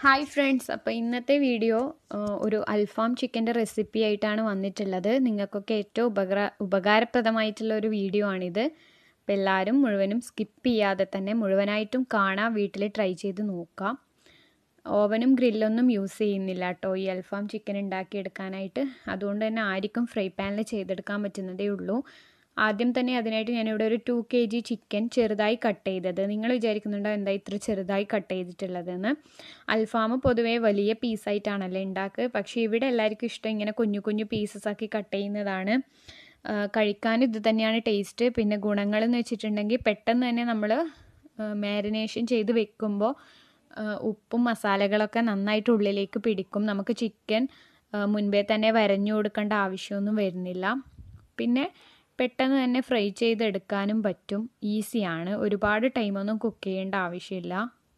hi friends അപ്പോൾ ഇന്നത്തെ video ഒരു അൽഫാം ചിക്കൻ്റെ റെസിപ്പി ആയിട്ടാണ് വന്നിട്ടുള്ളത് നിങ്ങൾക്കൊക്കെ ഏറ്റവും ഉപകാര ഉപകാരപ്രദമായിട്ടുള്ള ഒരു വീഡിയോ ആണിത് അപ്പോൾ എല്ലാവരും മുഴുവനും സ്കിപ്പ് ചെയ്യാതെ തന്നെ മുഴുവനായിട്ടും കാണാം വീട്ടിൽ ട്രൈ ചെയ്ത് നോക്കാം ഓവനും ഗ്രില്ലൊന്നും യൂസ് ചെയ്യുന്നില്ല കേട്ടോ ഈ അൽഫാം ചിക്കൻ ഉണ്ടാക്കിയെടുക്കാനായിട്ട് അതുകൊണ്ട് തന്നെ ആർക്കും ഫ്രൈ പാനിൽ ചെയ്തെടുക്കാൻ പറ്റുന്നതേ ഉള്ളൂ ആദ്യം തന്നെ അതിനായിട്ട് ഞാനിവിടെ ഒരു ടു കെ ജി ചിക്കൻ ചെറുതായി കട്ട് ചെയ്തത് നിങ്ങൾ വിചാരിക്കുന്നുണ്ടോ എന്താ ഇത്ര ചെറുതായി കട്ട് ചെയ്തിട്ടുള്ളതെന്ന് അൽഫാം പൊതുവേ വലിയ പീസായിട്ടാണല്ലോ ഉണ്ടാക്കുക പക്ഷേ ഇവിടെ എല്ലാവർക്കും ഇഷ്ടം ഇങ്ങനെ കുഞ്ഞു കുഞ്ഞു പീസസ് ആക്കി കട്ട് ചെയ്യുന്നതാണ് കഴിക്കാൻ ഇത് തന്നെയാണ് ടേസ്റ്റ് പിന്നെ ഗുണങ്ങളെന്ന് വെച്ചിട്ടുണ്ടെങ്കിൽ പെട്ടെന്ന് തന്നെ നമ്മൾ മാരിനേഷൻ ചെയ്ത് വെക്കുമ്പോൾ ഉപ്പും മസാലകളൊക്കെ നന്നായിട്ട് ഉള്ളിലേക്ക് പിടിക്കും നമുക്ക് ചിക്കൻ മുൻപേ തന്നെ വരഞ്ഞു കൊടുക്കേണ്ട ആവശ്യമൊന്നും വരുന്നില്ല പിന്നെ പെട്ടെന്ന് തന്നെ ഫ്രൈ ചെയ്തെടുക്കാനും പറ്റും ഈസിയാണ് ഒരുപാട് ടൈമൊന്നും കുക്ക് ചെയ്യേണ്ട ആവശ്യമില്ല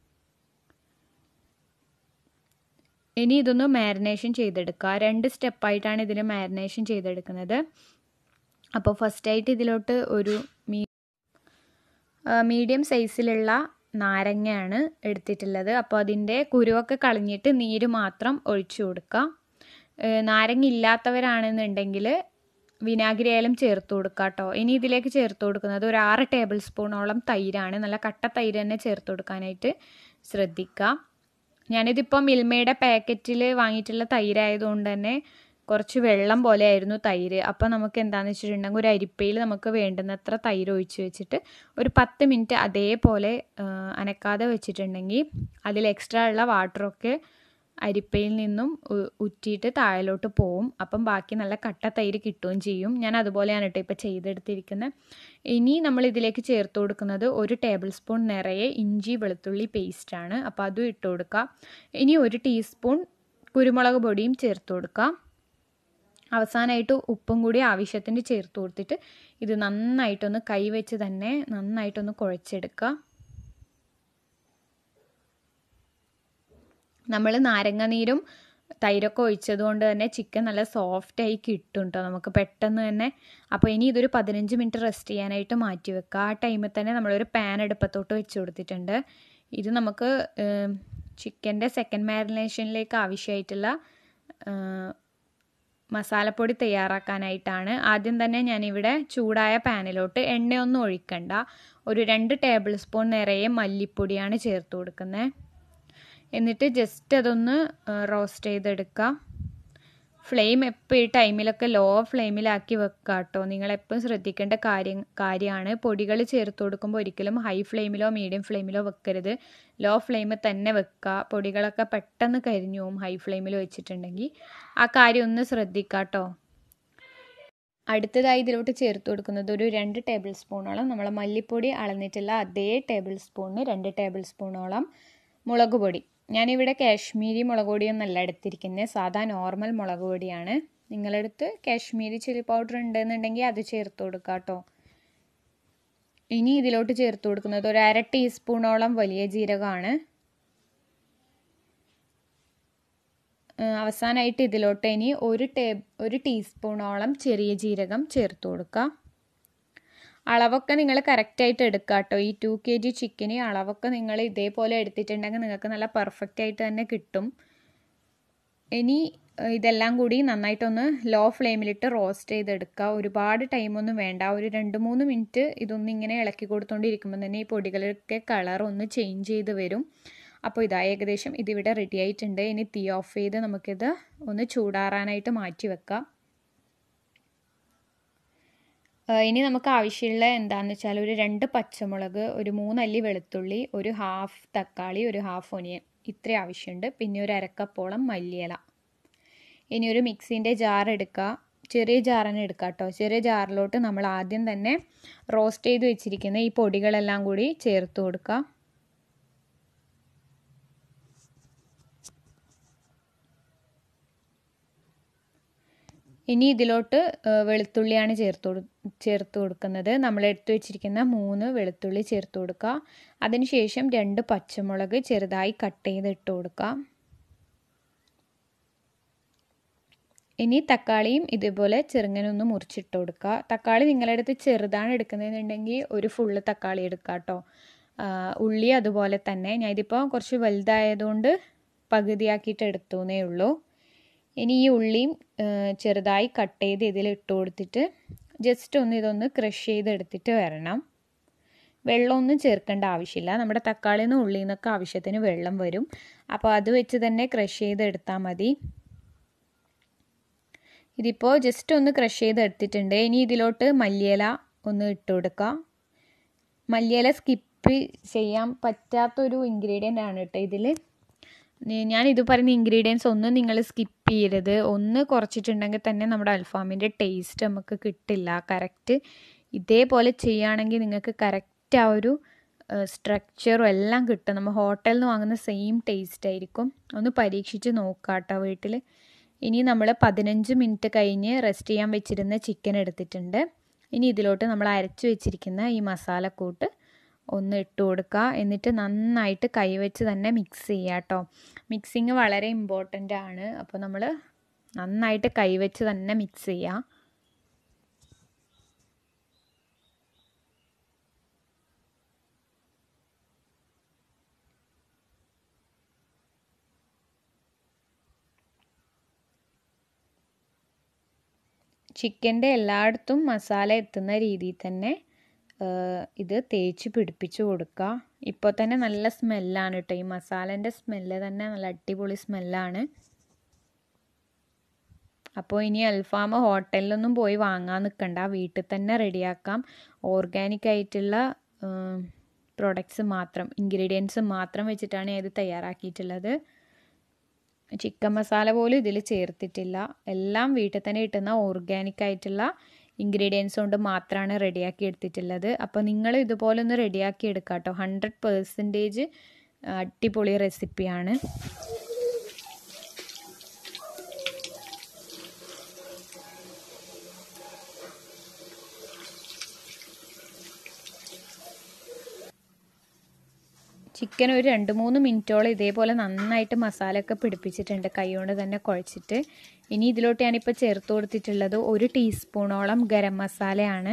ഇനി ഇതൊന്ന് മാരിനേഷൻ ചെയ്തെടുക്കുക രണ്ട് സ്റ്റെപ്പായിട്ടാണ് ഇതിൽ മാരിനേഷൻ ചെയ്തെടുക്കുന്നത് അപ്പോൾ ഫസ്റ്റായിട്ട് ഇതിലോട്ട് ഒരു മീ മീഡിയം സൈസിലുള്ള നാരങ്ങയാണ് എടുത്തിട്ടുള്ളത് അപ്പോൾ അതിൻ്റെ കുരുവൊക്കെ കളഞ്ഞിട്ട് നീര് മാത്രം ഒഴിച്ചു കൊടുക്കുക നാരങ്ങ ഇല്ലാത്തവരാണെന്നുണ്ടെങ്കിൽ വിനാഗിരി ആയാലും ചേർത്ത് കൊടുക്കുക കേട്ടോ ഇനി ഇതിലേക്ക് ചേർത്ത് കൊടുക്കുന്നത് ഒരു ആറ് ടേബിൾ സ്പൂണോളം തൈരാണ് നല്ല കട്ട തൈര് തന്നെ ചേർത്ത് കൊടുക്കാനായിട്ട് ശ്രദ്ധിക്കുക ഞാനിതിപ്പോൾ മിൽമയുടെ പാക്കറ്റിൽ വാങ്ങിയിട്ടുള്ള തൈരായതുകൊണ്ട് തന്നെ കുറച്ച് വെള്ളം പോലെ ആയിരുന്നു തൈര് അപ്പോൾ നമുക്ക് എന്താണെന്ന് വെച്ചിട്ടുണ്ടെങ്കിൽ ഒരു അരിപ്പയിൽ നമുക്ക് വേണ്ടുന്നത്ര തൈര് ഒഴിച്ച് വെച്ചിട്ട് ഒരു പത്ത് മിനിറ്റ് അതേപോലെ അനക്കാതെ വെച്ചിട്ടുണ്ടെങ്കിൽ അതിൽ എക്സ്ട്രാ ഉള്ള വാട്ടറൊക്കെ അരിപ്പയിൽ നിന്നും ഉറ്റിയിട്ട് താഴലോട്ട് പോവും അപ്പം ബാക്കി നല്ല കട്ട തൈര് കിട്ടുകയും ചെയ്യും ഞാൻ അതുപോലെയാണ് കേട്ടോ ഇപ്പോൾ ചെയ്തെടുത്തിരിക്കുന്നത് ഇനി നമ്മൾ ഇതിലേക്ക് ചേർത്ത് കൊടുക്കുന്നത് ഒരു ടേബിൾ സ്പൂൺ നിറയെ ഇഞ്ചി വെളുത്തുള്ളി പേസ്റ്റാണ് അപ്പോൾ അതും ഇട്ട് കൊടുക്കുക ഇനി ഒരു ടീസ്പൂൺ കുരുമുളക് പൊടിയും ചേർത്ത് കൊടുക്കുക അവസാനമായിട്ട് ഉപ്പും കൂടി ആവശ്യത്തിന് ചേർത്ത് കൊടുത്തിട്ട് ഇത് നന്നായിട്ടൊന്ന് കൈവച്ച് തന്നെ നന്നായിട്ടൊന്ന് കുഴച്ചെടുക്കുക നമ്മൾ നാരങ്ങ നീരും തൈരൊക്കെ ഒഴിച്ചത് കൊണ്ട് തന്നെ ചിക്കൻ നല്ല സോഫ്റ്റായി കിട്ടും കേട്ടോ നമുക്ക് പെട്ടെന്ന് തന്നെ അപ്പോൾ ഇനി ഇതൊരു പതിനഞ്ച് മിനിറ്റ് റെസ്റ്റ് ചെയ്യാനായിട്ട് മാറ്റി വെക്കുക ആ ടൈമിൽ തന്നെ നമ്മളൊരു പാൻ അടുപ്പത്തോട്ട് വെച്ച് കൊടുത്തിട്ടുണ്ട് ഇത് നമുക്ക് ചിക്കൻ്റെ സെക്കൻഡ് മാരിനേഷനിലേക്ക് ആവശ്യമായിട്ടുള്ള മസാലപ്പൊടി തയ്യാറാക്കാനായിട്ടാണ് ആദ്യം തന്നെ ഞാനിവിടെ ചൂടായ പാനിലോട്ട് എണ്ണയൊന്നും ഒഴിക്കണ്ട ഒരു രണ്ട് ടേബിൾ സ്പൂൺ നിറയെ മല്ലിപ്പൊടിയാണ് ചേർത്ത് കൊടുക്കുന്നത് എന്നിട്ട് ജസ്റ്റ് അതൊന്ന് റോസ്റ്റ് ചെയ്തെടുക്കുക ഫ്ലെയിം എപ്പോൾ ഈ ടൈമിലൊക്കെ ലോ ഫ്ലെയിമിലാക്കി വെക്കുക കേട്ടോ നിങ്ങളെപ്പോഴും ശ്രദ്ധിക്കേണ്ട കാര്യം കാര്യമാണ് പൊടികൾ ചേർത്ത് കൊടുക്കുമ്പോൾ ഒരിക്കലും ഹൈ ഫ്ലെയിമിലോ മീഡിയം ഫ്ലെയിമിലോ വെക്കരുത് ലോ ഫ്ലെയിമിൽ തന്നെ വെക്കുക പൊടികളൊക്കെ പെട്ടെന്ന് കരിഞ്ഞു പോകും ഹൈ ഫ്ലെയിമിൽ വെച്ചിട്ടുണ്ടെങ്കിൽ ആ കാര്യം ഒന്ന് ശ്രദ്ധിക്കുക കേട്ടോ അടുത്തതായി ഇതിലോട്ട് ചേർത്ത് കൊടുക്കുന്നത് ഒരു രണ്ട് ടേബിൾ സ്പൂണോളം നമ്മൾ മല്ലിപ്പൊടി അളന്നിട്ടുള്ള അതേ ടേബിൾ സ്പൂണിന് രണ്ട് ടേബിൾ സ്പൂണോളം മുളക് പൊടി ഞാനിവിടെ കാശ്മീരി മുളക് പൊടിയൊന്നല്ല എടുത്തിരിക്കുന്നത് സാധാ നോർമൽ മുളക് പൊടിയാണ് നിങ്ങളടുത്ത് കാശ്മീരി ചില്ലി പൗഡർ ഉണ്ടെന്നുണ്ടെങ്കിൽ അത് ചേർത്ത് കൊടുക്കുക കേട്ടോ ഇനി ഇതിലോട്ട് ചേർത്ത് കൊടുക്കുന്നത് ഒരു അര ടീസ്പൂണോളം വലിയ ജീരകമാണ് അവസാനമായിട്ട് ഇതിലോട്ട് ഇനി ഒരു ടേ ഒരു ടീസ്പൂണോളം ചെറിയ ജീരകം ചേർത്ത് കൊടുക്കുക അളവൊക്കെ നിങ്ങൾ കറക്റ്റായിട്ട് എടുക്കുക കേട്ടോ ഈ ടു കെ ജി ചിക്കന് അളവൊക്കെ നിങ്ങൾ ഇതേപോലെ എടുത്തിട്ടുണ്ടെങ്കിൽ നിങ്ങൾക്ക് നല്ല പെർഫെക്റ്റ് ആയിട്ട് തന്നെ കിട്ടും ഇനി ഇതെല്ലാം കൂടി നന്നായിട്ടൊന്ന് ലോ ഫ്ലെയിമിലിട്ട് റോസ്റ്റ് ചെയ്തെടുക്കുക ഒരുപാട് ടൈമൊന്നും വേണ്ട ഒരു രണ്ട് മൂന്ന് മിനിറ്റ് ഇതൊന്നും ഇങ്ങനെ ഇളക്കി കൊടുത്തുകൊണ്ടിരിക്കുമ്പോൾ തന്നെ ഈ പൊടികളൊക്കെ കളർ ഒന്ന് ചേഞ്ച് ചെയ്ത് വരും അപ്പോൾ ഇതാ ഏകദേശം ഇതിവിടെ റെഡി ആയിട്ടുണ്ട് ഇനി തീ ഓഫ് ചെയ്ത് നമുക്കിത് ഒന്ന് ചൂടാറാനായിട്ട് മാറ്റി വെക്കാം ഇനി നമുക്ക് ആവശ്യമുള്ള എന്താണെന്ന് വെച്ചാൽ ഒരു രണ്ട് പച്ചമുളക് ഒരു മൂന്നല്ലി വെളുത്തുള്ളി ഒരു ഹാഫ് തക്കാളി ഒരു ഹാഫ് ഒനിയൻ ഇത്ര ആവശ്യമുണ്ട് പിന്നെ ഒരു അരക്കപ്പോളം മല്ലിയില ഇനി ഒരു മിക്സിൻ്റെ ജാർ എടുക്കുക ചെറിയ ജാറിന് എടുക്കുക കേട്ടോ ചെറിയ ജാറിലോട്ട് നമ്മൾ ആദ്യം തന്നെ റോസ്റ്റ് ചെയ്ത് വെച്ചിരിക്കുന്ന ഈ പൊടികളെല്ലാം കൂടി ചേർത്ത് കൊടുക്കുക ഇനി ഇതിലോട്ട് വെളുത്തുള്ളിയാണ് ചേർത്ത് കൊടു ചേർത്ത് കൊടുക്കുന്നത് നമ്മൾ എടുത്തു വെച്ചിരിക്കുന്ന മൂന്ന് വെളുത്തുള്ളി ചേർത്ത് കൊടുക്കുക അതിനുശേഷം രണ്ട് പച്ചമുളക് ചെറുതായി കട്ട് ചെയ്ത് ഇട്ട് കൊടുക്കുക ഇനി തക്കാളിയും ഇതുപോലെ ചെറുങ്ങനൊന്ന് മുറിച്ചിട്ട് കൊടുക്കുക തക്കാളി നിങ്ങളുടെ അടുത്ത് ചെറുതാണ് എടുക്കുന്നതെന്നുണ്ടെങ്കിൽ ഒരു ഫുള്ള് തക്കാളി എടുക്കുക കേട്ടോ ഉള്ളി അതുപോലെ തന്നെ ഞാൻ ഇതിപ്പോൾ കുറച്ച് വലുതായതുകൊണ്ട് പകുതിയാക്കിയിട്ട് എടുത്തു എന്നേ ഉള്ളൂ ഇനി ഈ ഉള്ളിയും ചെറുതായി കട്ട് ചെയ്ത് ഇതിൽ ഇട്ട് കൊടുത്തിട്ട് ജസ്റ്റ് ഒന്ന് ഇതൊന്ന് ക്രഷ് ചെയ്തെടുത്തിട്ട് വരണം വെള്ളമൊന്നും ചേർക്കേണ്ട ആവശ്യമില്ല നമ്മുടെ തക്കാളിയിൽ നിന്ന് ഉള്ളിൽ നിന്നൊക്കെ ആവശ്യത്തിന് വെള്ളം വരും അപ്പോൾ അത് വെച്ച് തന്നെ ക്രഷ് ചെയ്തെടുത്താൽ മതി ഇതിപ്പോൾ ജസ്റ്റ് ഒന്ന് ക്രഷ് ചെയ്തെടുത്തിട്ടുണ്ട് ഇനി ഇതിലോട്ട് മല്ലിയില ഒന്ന് ഇട്ട് കൊടുക്കുക മല്ലിയില സ്കിപ്പ് ചെയ്യാൻ പറ്റാത്തൊരു ഇൻഗ്രീഡിയൻ്റ് ആണ് കേട്ടോ ഇതിൽ ഞാൻ ഇത് പറയുന്ന ഇൻഗ്രീഡിയൻസ് ഒന്നും നിങ്ങൾ സ്കിപ്പ് ചെയ്യരുത് ഒന്ന് കുറച്ചിട്ടുണ്ടെങ്കിൽ തന്നെ നമ്മുടെ അൽഫാമിൻ്റെ ടേസ്റ്റ് നമുക്ക് കിട്ടില്ല കറക്റ്റ് ഇതേപോലെ ചെയ്യുകയാണെങ്കിൽ നിങ്ങൾക്ക് കറക്റ്റ് ആ ഒരു സ്ട്രക്ചറും എല്ലാം കിട്ടും നമ്മൾ ഹോട്ടലിൽ നിന്ന് വാങ്ങുന്ന സെയിം ടേസ്റ്റ് ആയിരിക്കും ഒന്ന് പരീക്ഷിച്ച് നോക്കാം കേട്ടോ വീട്ടിൽ ഇനി നമ്മൾ പതിനഞ്ച് മിനിറ്റ് കഴിഞ്ഞ് റെസ്റ്റ് ചെയ്യാൻ വെച്ചിരുന്ന ചിക്കൻ എടുത്തിട്ടുണ്ട് ഇനി ഇതിലോട്ട് നമ്മൾ അരച്ച് വെച്ചിരിക്കുന്ന ഈ മസാലക്കൂട്ട് ഒന്ന് ഇട്ട് കൊടുക്കുക എന്നിട്ട് നന്നായിട്ട് കൈവച്ച് തന്നെ മിക്സ് ചെയ്യുക കേട്ടോ മിക്സിങ് വളരെ ഇമ്പോർട്ടൻ്റ് ആണ് അപ്പോൾ നമ്മൾ നന്നായിട്ട് കൈവച്ച് തന്നെ മിക്സ് ചെയ്യുക ചിക്കൻ്റെ എല്ലായിടത്തും മസാല എത്തുന്ന രീതിയിൽ തന്നെ ഇത് തേച്ച് പിടിപ്പിച്ച് കൊടുക്കുക ഇപ്പോൾ തന്നെ നല്ല സ്മെല്ലാണ് കേട്ടോ ഈ മസാലേൻ്റെ സ്മെല്ല് തന്നെ നല്ല അടിപൊളി സ്മെല്ലാണ് അപ്പോൾ ഇനി അൽഫാം ഹോട്ടലിലൊന്നും പോയി വാങ്ങാൻ നിൽക്കണ്ട വീട്ടിൽ തന്നെ റെഡിയാക്കാം ഓർഗാനിക് ആയിട്ടുള്ള പ്രൊഡക്ട്സ് മാത്രം ഇൻഗ്രീഡിയൻസ് മാത്രം വെച്ചിട്ടാണ് ഇത് തയ്യാറാക്കിയിട്ടുള്ളത് ചിക്കൻ മസാല പോലും ഇതിൽ ചേർത്തിട്ടില്ല എല്ലാം വീട്ടിൽ തന്നെ കിട്ടുന്ന ഓർഗാനിക് ആയിട്ടുള്ള ഇൻഗ്രീഡിയൻസ് കൊണ്ട് മാത്രമാണ് റെഡിയാക്കി എടുത്തിട്ടുള്ളത് അപ്പോൾ നിങ്ങൾ ഇതുപോലെ ഒന്ന് റെഡിയാക്കി എടുക്കുക കേട്ടോ ഹൺഡ്രഡ് പേഴ്സൻറ്റേജ് അടിപൊളി റെസിപ്പിയാണ് ചിക്കൻ ഒരു രണ്ട് മൂന്ന് മിനിറ്റോളം ഇതേപോലെ നന്നായിട്ട് മസാലയൊക്കെ പിടിപ്പിച്ചിട്ടുണ്ട് കൈകൊണ്ട് തന്നെ കുഴച്ചിട്ട് ഇനി ഇതിലോട്ട് ഞാനിപ്പോൾ ചേർത്ത് കൊടുത്തിട്ടുള്ളത് ഒരു ടീസ്പൂണോളം ഗരം മസാലയാണ്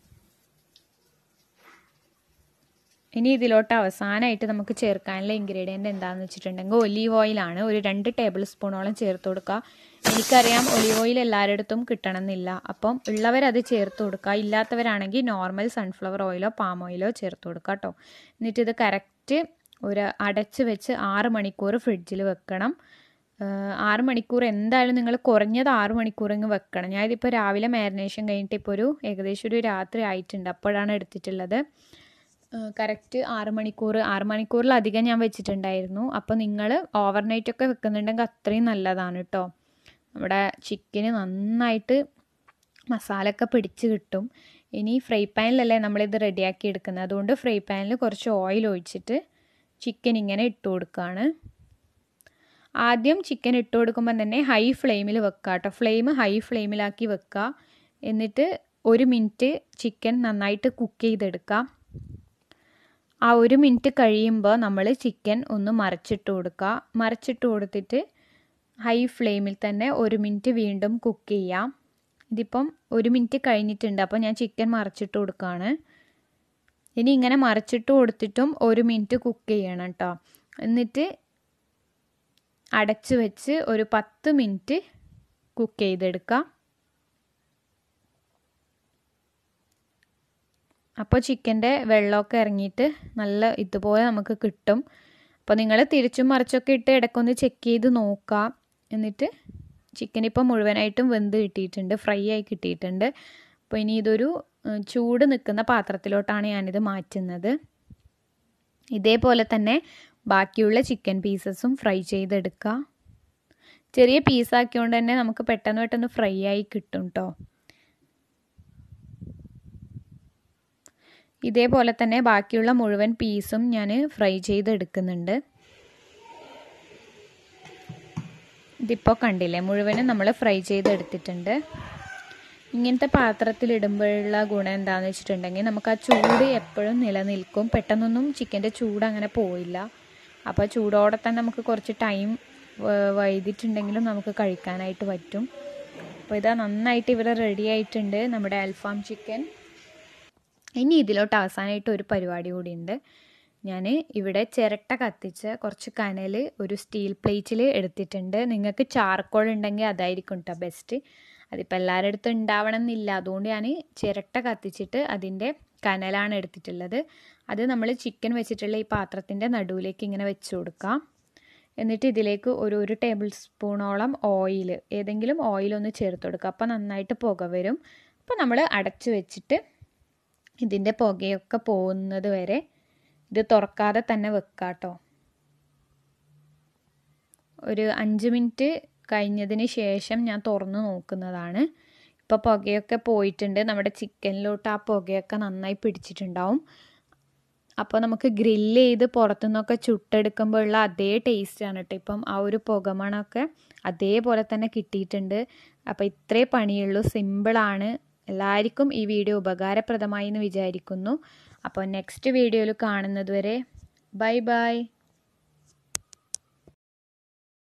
ഇനി ഇതിലോട്ട് അവസാനമായിട്ട് നമുക്ക് ചേർക്കാനുള്ള ഇൻഗ്രീഡിയൻ്റ് എന്താണെന്ന് വെച്ചിട്ടുണ്ടെങ്കിൽ ഒലീവ് ഓയിലാണ് ഒരു രണ്ട് ടേബിൾ സ്പൂണോളം ചേർത്ത് കൊടുക്കുക എനിക്കറിയാം ഒലീവ് ഓയിൽ എല്ലാവരുടെ കിട്ടണമെന്നില്ല അപ്പം ഉള്ളവരത് ചേർത്ത് കൊടുക്കുക ഇല്ലാത്തവരാണെങ്കിൽ നോർമൽ സൺഫ്ലവർ ഓയിലോ പാം ഓയിലോ ചേർത്ത് കൊടുക്കുക കേട്ടോ എന്നിട്ട് ഇത് കറക്റ്റ് ഒരു അടച്ച് വെച്ച് ആറ് മണിക്കൂർ ഫ്രിഡ്ജിൽ വെക്കണം ആറ് മണിക്കൂർ എന്തായാലും നിങ്ങൾ കുറഞ്ഞത് ആറ് മണിക്കൂറെങ്ങ് വെക്കണം ഞാനിതിപ്പോൾ രാവിലെ മാരിനേഷൻ കഴിഞ്ഞിട്ട് ഇപ്പോൾ ഒരു ഏകദേശം ഒരു രാത്രി ആയിട്ടുണ്ട് അപ്പോഴാണ് എടുത്തിട്ടുള്ളത് കറക്റ്റ് ആറ് മണിക്കൂർ ആറ് മണിക്കൂറിലധികം ഞാൻ വെച്ചിട്ടുണ്ടായിരുന്നു അപ്പോൾ നിങ്ങൾ ഓവർനൈറ്റൊക്കെ വെക്കുന്നുണ്ടെങ്കിൽ അത്രയും നല്ലതാണ് കേട്ടോ നമ്മുടെ ചിക്കന് നന്നായിട്ട് മസാല ഒക്കെ പിടിച്ച് കിട്ടും ഇനി ഫ്രൈ പാനിലല്ലേ നമ്മളിത് റെഡിയാക്കി എടുക്കുന്നത് അതുകൊണ്ട് ഫ്രൈ പാനിൽ കുറച്ച് ഓയിൽ ഒഴിച്ചിട്ട് ചിക്കൻ ഇങ്ങനെ ഇട്ട് കൊടുക്കുകയാണ് ആദ്യം ചിക്കൻ ഇട്ട് കൊടുക്കുമ്പോൾ തന്നെ ഹൈ ഫ്ലെയിമിൽ വെക്കുക കേട്ടോ ഫ്ലെയിം ഹൈ ഫ്ലെയിമിലാക്കി വെക്കുക എന്നിട്ട് ഒരു മിനിറ്റ് ചിക്കൻ നന്നായിട്ട് കുക്ക് ചെയ്തെടുക്കുക ആ ഒരു മിനിറ്റ് കഴിയുമ്പോൾ നമ്മൾ ചിക്കൻ ഒന്ന് മറച്ചിട്ട് കൊടുക്കുക മറച്ചിട്ട് കൊടുത്തിട്ട് ഹൈ ഫ്ലെയിമിൽ തന്നെ ഒരു മിനിറ്റ് വീണ്ടും കുക്ക് ചെയ്യാം ഇതിപ്പം ഒരു മിനിറ്റ് കഴിഞ്ഞിട്ടുണ്ട് അപ്പോൾ ഞാൻ ചിക്കൻ മറച്ചിട്ട് കൊടുക്കുകയാണ് ഇനി ഇങ്ങനെ മറച്ചിട്ട് കൊടുത്തിട്ടും ഒരു മിനിറ്റ് കുക്ക് ചെയ്യണം കേട്ടോ എന്നിട്ട് അടച്ച് വെച്ച് ഒരു പത്ത് മിനിറ്റ് കുക്ക് ചെയ്തെടുക്കാം അപ്പോൾ ചിക്കൻ്റെ വെള്ളമൊക്കെ ഇറങ്ങിയിട്ട് നല്ല ഇതുപോലെ നമുക്ക് കിട്ടും അപ്പോൾ നിങ്ങൾ തിരിച്ചും മറിച്ചൊക്കെ ഇട്ട് ഇടയ്ക്കൊന്ന് ചെക്ക് ചെയ്ത് നോക്കുക എന്നിട്ട് ചിക്കൻ ഇപ്പോൾ മുഴുവനായിട്ടും വെന്ത് കിട്ടിയിട്ടുണ്ട് ഫ്രൈ ആയി കിട്ടിയിട്ടുണ്ട് അപ്പോൾ ഇനി ഇതൊരു ചൂട് നിൽക്കുന്ന പാത്രത്തിലോട്ടാണ് ഞാനിത് മാറ്റുന്നത് ഇതേപോലെ തന്നെ ബാക്കിയുള്ള ചിക്കൻ പീസസും ഫ്രൈ ചെയ്തെടുക്കുക ചെറിയ പീസാക്കിയോണ്ട് തന്നെ നമുക്ക് പെട്ടെന്ന് പെട്ടെന്ന് ഫ്രൈ ആയി കിട്ടും കേട്ടോ ഇതേപോലെ തന്നെ ബാക്കിയുള്ള മുഴുവൻ പീസും ഞാൻ ഫ്രൈ ചെയ്തെടുക്കുന്നുണ്ട് ഇതിപ്പോൾ കണ്ടില്ലേ മുഴുവനും നമ്മൾ ഫ്രൈ ചെയ്തെടുത്തിട്ടുണ്ട് ഇങ്ങനത്തെ പാത്രത്തിലിടുമ്പോഴുള്ള ഗുണം എന്താണെന്ന് വെച്ചിട്ടുണ്ടെങ്കിൽ നമുക്ക് ആ ചൂട് എപ്പോഴും നിലനിൽക്കും പെട്ടെന്നൊന്നും ചിക്കൻ്റെ ചൂട് അങ്ങനെ പോയില്ല അപ്പോൾ ചൂടോടെ തന്നെ നമുക്ക് കുറച്ച് ടൈം വൈകിട്ടുണ്ടെങ്കിലും നമുക്ക് കഴിക്കാനായിട്ട് പറ്റും അപ്പോൾ ഇതാ നന്നായിട്ട് ഇവിടെ റെഡി ആയിട്ടുണ്ട് നമ്മുടെ അൽഫാം ചിക്കൻ ഇനി ഇതിലോട്ട് അവസാനമായിട്ട് ഒരു പരിപാടി കൂടിയുണ്ട് ഞാൻ ഇവിടെ ചിരട്ട കത്തിച്ച് കുറച്ച് കനൽ ഒരു സ്റ്റീൽ പ്ലേറ്റിൽ എടുത്തിട്ടുണ്ട് നിങ്ങൾക്ക് ചാർക്കോൾ ഉണ്ടെങ്കിൽ അതായിരിക്കും കേട്ടോ ബെസ്റ്റ് അതിപ്പോൾ എല്ലാവരുടെ അടുത്തും ഉണ്ടാവണം എന്നില്ല അതുകൊണ്ട് ഞാൻ ചിരട്ട കത്തിച്ചിട്ട് അതിൻ്റെ കനലാണ് എടുത്തിട്ടുള്ളത് അത് നമ്മൾ ചിക്കൻ വെച്ചിട്ടുള്ള ഈ പാത്രത്തിൻ്റെ നടുവിലേക്ക് ഇങ്ങനെ വെച്ച് കൊടുക്കാം എന്നിട്ട് ഇതിലേക്ക് ഒരു ഒരു ടേബിൾ സ്പൂണോളം ഓയിൽ ഏതെങ്കിലും ഓയിൽ ഒന്ന് ചേർത്ത് കൊടുക്കുക അപ്പോൾ നന്നായിട്ട് പുക വരും അപ്പോൾ നമ്മൾ അടച്ചു വെച്ചിട്ട് ഇതിൻ്റെ പുകയൊക്കെ പോകുന്നത് വരെ ഇത് തുറക്കാതെ തന്നെ വെക്കാം കേട്ടോ ഒരു അഞ്ച് മിനിറ്റ് കഴിഞ്ഞതിന് ശേഷം ഞാൻ തുറന്ന് നോക്കുന്നതാണ് ഇപ്പോൾ പുകയൊക്കെ പോയിട്ടുണ്ട് നമ്മുടെ ചിക്കനിലോട്ട് ആ പുകയൊക്കെ നന്നായി പിടിച്ചിട്ടുണ്ടാവും അപ്പോൾ നമുക്ക് ഗ്രില്ല് ചെയ്ത് പുറത്തുനിന്നൊക്കെ ചുട്ടെടുക്കുമ്പോഴുള്ള അതേ ടേസ്റ്റാണ് കേട്ടോ ഇപ്പം ആ ഒരു പുകമണമൊക്കെ അതേപോലെ തന്നെ കിട്ടിയിട്ടുണ്ട് അപ്പോൾ ഇത്രേ പണിയുള്ളൂ സിമ്പിളാണ് എല്ലാവർക്കും ഈ വീഡിയോ ഉപകാരപ്രദമായി എന്ന് വിചാരിക്കുന്നു അപ്പോൾ നെക്സ്റ്റ് വീഡിയോയിൽ കാണുന്നത് വരെ ബൈ ബൈ